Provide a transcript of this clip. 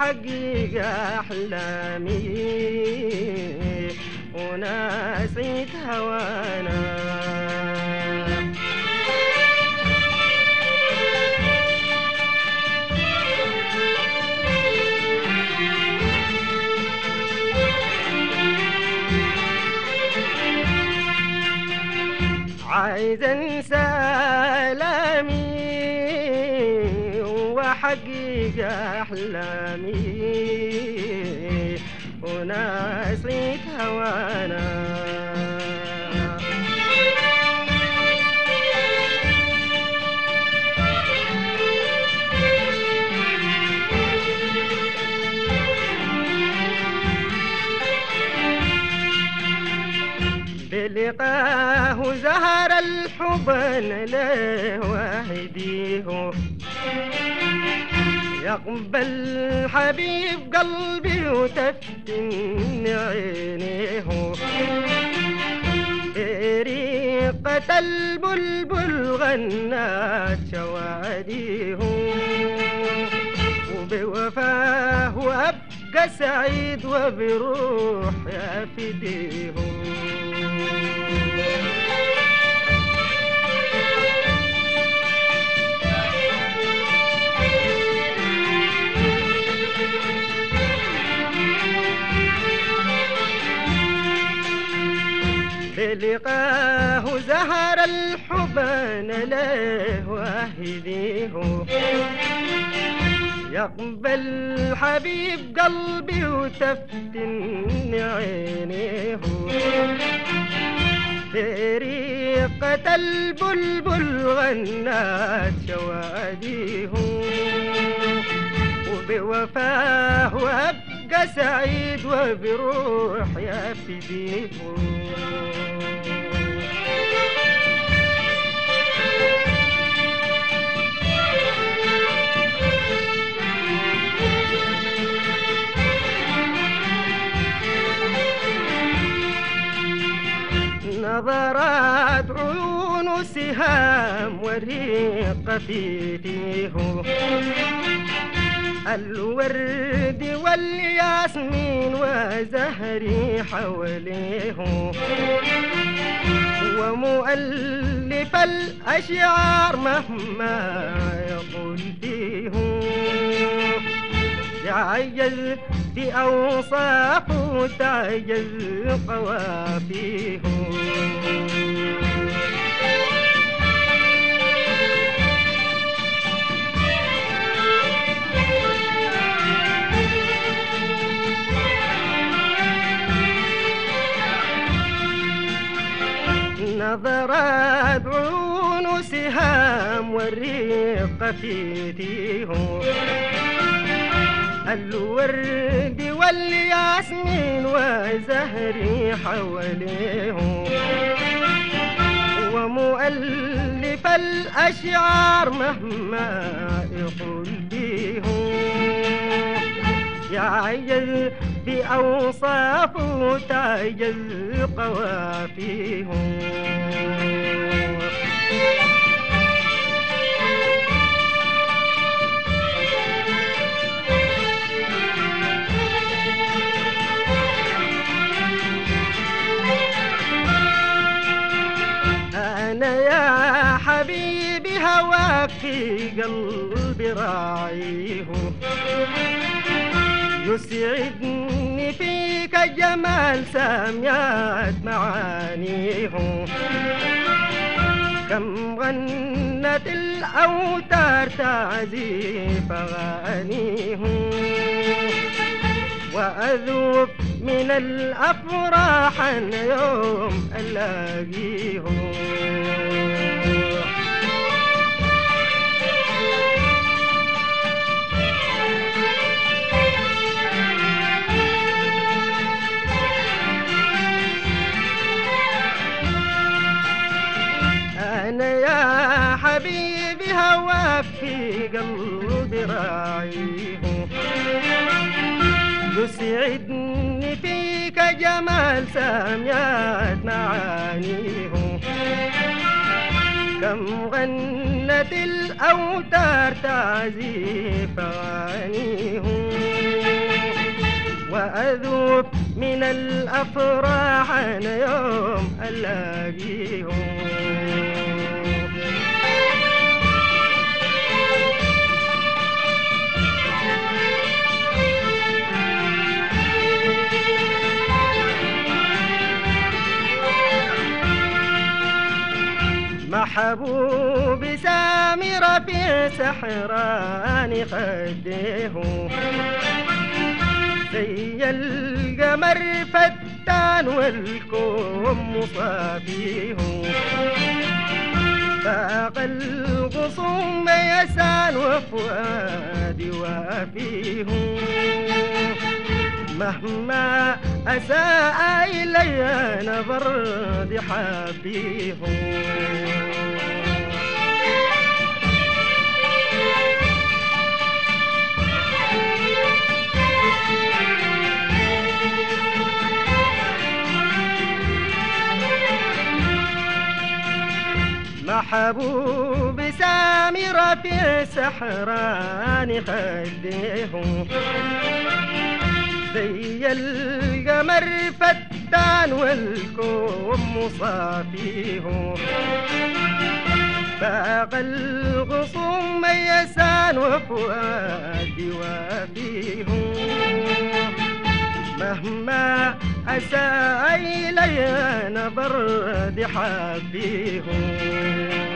وحقق أحلامي ونسيت هوانا عايز انسى الامي واحقق احلامي ونسيت هوانا بلقاه زهر الحبن له وهديه يقبل حبيب قلبي وتفتن عينيه ريقة البلبل غنات شواديه وبوفاه وأبقى سعيد وبروح يا فديه بلقاه زهر الحبن له واهديه يقبل حبيب قلبي وتفتن عينيه فريقة البلبل غنات شواديه وبوفاه وابقى سعيد وبروح يا فديه نظرات عيون سهام وريق فيه الورد والياسمين وزهري حواليه ومؤلف الأشعار مهما يقول فيه تعجز بأوصافه تعجز قوافيه نظرات عيون سهام والريق فيتيه الورد والياسمين وزهري حواليه ومؤلف الأشعار مهما يقول بيه يعجز بأوصافه تعجز قوافيه أنا يا حبيبي هواك في قلبي راعيه يسعدني فيك جمال ساميات معانيه كم غنت الأوتار تعزيف أغانيه وأذوب من الأفراح يوم ألاقيه أنا يا حبيبي هواك في قلبي راعيه يسعدني فيك جمال ساميات معانيه كم غنت الأوتار تعزيف أغانيه وأذوب من الأفراح أنا يوم ألاقيهم محبوب سامرة في سحران خديه زي القمر فتان والكوم مصابيه فاق الغصوم يسان وفؤادي وافيه مهما أساء إلي نظر حبيه محبوب سامرة في سحران خديه زي القمر فتان والكوم مصافيه باغ الغصوم ميسان وفؤادي وافيه مهما أساء إلي نظر حبيه